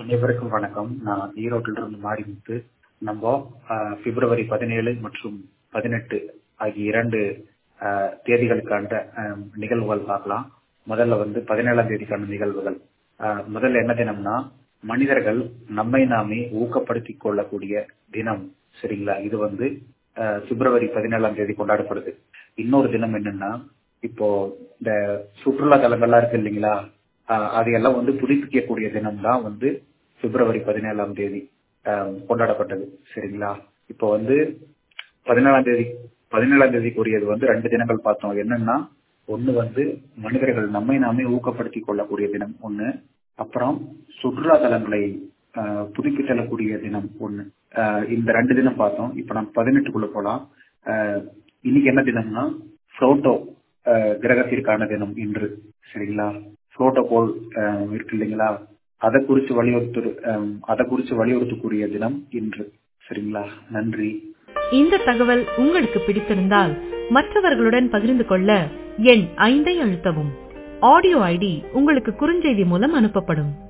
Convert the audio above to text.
அனைவருக்கும் வணக்கம் நான் ஈரோட்டில் இருந்து மாரிமுத்து நம்ம ஆஹ், பிப்ரவரி பதினேழு மற்றும் பதினெட்டு ஆகிய இரண்டு ஆஹ், தேதிகளுக்கான ஆஹ், நிகழ்வுகள் பார்க்கலாம் முதல்ல வந்து பதினேழாம் தேதிக்கான நிகழ்வுகள் ஆஹ், முதல்ல என்ன தினம்னா மனிதர்கள் நம்மை நாமே ஊக்கப்படுத்திக் கொள்ளக்கூடிய தினம் சரிங்களா இது வந்து ஆஹ், பிப்ரவரி பதினேழாம் தேதி கொண்டாடப்படுது இன்னொரு தினம் என்னன்னா இப்போ இந்த சுற்றுலா தலங்கள்லாம் இருக்கு இல்லைங்களா ஆஹ், அதையெல்லாம் வந்து புதுப்பிக்கக்கூடிய தினம் தான் வந்து பிப்ரவரி பதினேழாம் தேதி ஆஹ், கொண்டாடப்பட்டது சரிங்களா இப்போ வந்து பதினேழாம் தேதி பதினேழாம் தேதிக்குரியது வந்து ரெண்டு தினங்கள் பார்த்தோம் என்னன்னா ஒண்ணு வந்து மனிதர்கள் நம்மை நாமே ஊக்கப்படுத்திக் கொள்ளக்கூடிய தினம் ஒண்ணு அப்புறம் சுற்றுலா தலங்களை ஆஹ், புதுப்பித்தலக்கூடிய தினம் ஒண்ணு ஆஹ், இந்த ரெண்டு தினம் பார்த்தோம் இப்போ நம்ம பதினெட்டுக்குள்ள போலாம் ஆஹ், இன்னைக்கு என்ன தினம்னா புரோட்டோ கிரகத்திற்கான தினம் இன்று சரிங்களா புரோட்டோகால் இருக்கு இல்லைங்களா அதை குறித்து வலியுறுத்து ஆஹ், அதை குறித்து வலியுறுத்தக்கூடிய தினம் இன்று சரிங்களா நன்றி இந்த தகவல் உங்களுக்கு பிடித்திருந்தால் மற்றவர்களுடன் பகிர்ந்து கொள்ள எண் ஐந்தை அழுத்தவும் ஆடியோ ஐடி உங்களுக்கு குறுஞ்செய்தி மூலம் அனுப்பப்படும்